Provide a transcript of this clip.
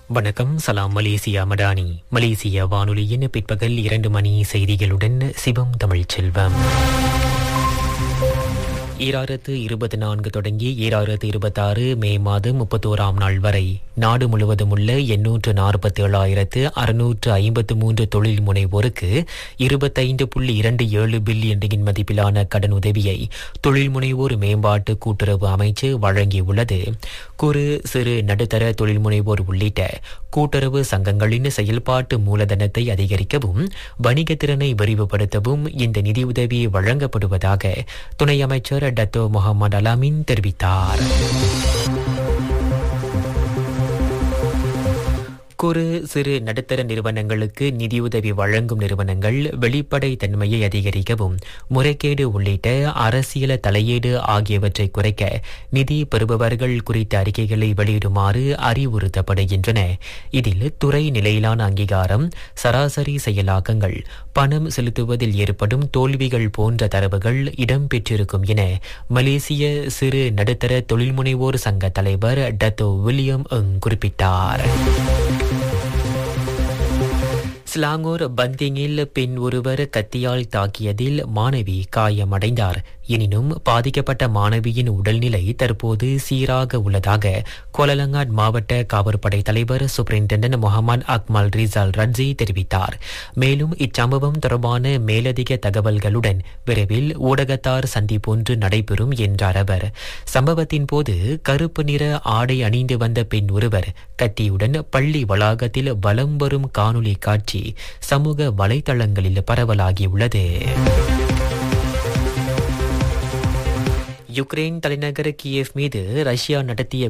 வணக்கம் சலாம் மலேசியா மடானி மலேசிய வானொலியின் பிற்பகல் இரண்டு மணி செய்திகளுடன் சிவம் தமிழ்ச்செல்வம் ஈராயிரத்து இருபத்தி நான்கு தொடங்கி ஈராயிரத்து இருபத்தாறு மே மாதம் முப்பத்தோராம் நாள் வரை நாடு முழுவதும் உள்ள எண்ணூற்று நாற்பத்தி ஏழாயிரத்து அறுநூற்று ஐம்பத்து மூன்று தொழில் முனைவோருக்கு இருபத்தைந்து புள்ளி இரண்டு ஏழு பில்லியன் மதிப்பிலான கடன் உதவியை தொழில் முனைவோர் மேம்பாட்டு கூட்டுறவு அமைச்சு வழங்கியுள்ளது குறு சிறு நடுத்தர தொழில் முனைவோர் உள்ளிட்ட கூட்டுறவு சங்கங்களின் செயல்பாட்டு மூலதனத்தை அதிகரிக்கவும் வணிக திறனை விரிவுபடுத்தவும் இந்த நிதியுதவி வழங்கப்படுவதாக துணை அமைச்சர் டத்தோ முகமது அலாமின் தெரிவித்தார் குறு சிறு நடுத்தர நிறுவனங்களுக்கு நிதியுதவி வழங்கும் நிறுவனங்கள் வெளிப்படை தன்மையை அதிகரிக்கவும் முறைகேடு உள்ளிட்ட அரசியல் தலையீடு ஆகியவற்றை குறைக்க நிதி பெறுபவர்கள் குறித்த அறிக்கைகளை வெளியிடுமாறு அறிவுறுத்தப்படுகின்றன இதில் துறை நிலையிலான அங்கீகாரம் சராசரி செயலாக்கங்கள் பணம் செலுத்துவதில் ஏற்படும் தோல்விகள் போன்ற தரவுகள் இடம்பெற்றிருக்கும் என மலேசிய சிறு நடுத்தர தொழில்முனைவோர் சங்க தலைவர் டத்தோ வில்லியம் எங் குறிப்பிட்டார் ஸ்லாங்கூர் பந்திங்கில் பெண் ஒருவர் கத்தியால் தாக்கியதில் மாணவி காயமடைந்தார் எனினும் பாதிக்கப்பட்ட மாணவியின் உடல்நிலை தற்போது சீராக உள்ளதாக கோலலங்காட் மாவட்ட காவற்படை தலைவர் superintendent Muhammad Akmal Rizal Radzi தெரிவித்தார் மேலும் இச்சம்பவம் தொடர்பான மேலதிக தகவல்களுடன் விரைவில் ஊடகத்தார் சந்திப்பொன்று நடைபெறும் என்றார் அவர் சம்பவத்தின் போது கருப்பு நிற ஆடை அணிந்து வந்த பெண் ஒருவர் கத்தியுடன் பள்ளி வளாகத்தில் வலம் வரும் காணொலி காட்சி சமூக வலைதளங்களில் பரவலாகியுள்ளது யுக்ரைன் தலைநகர் கியேவ் மீது ரஷ்யா நடத்திய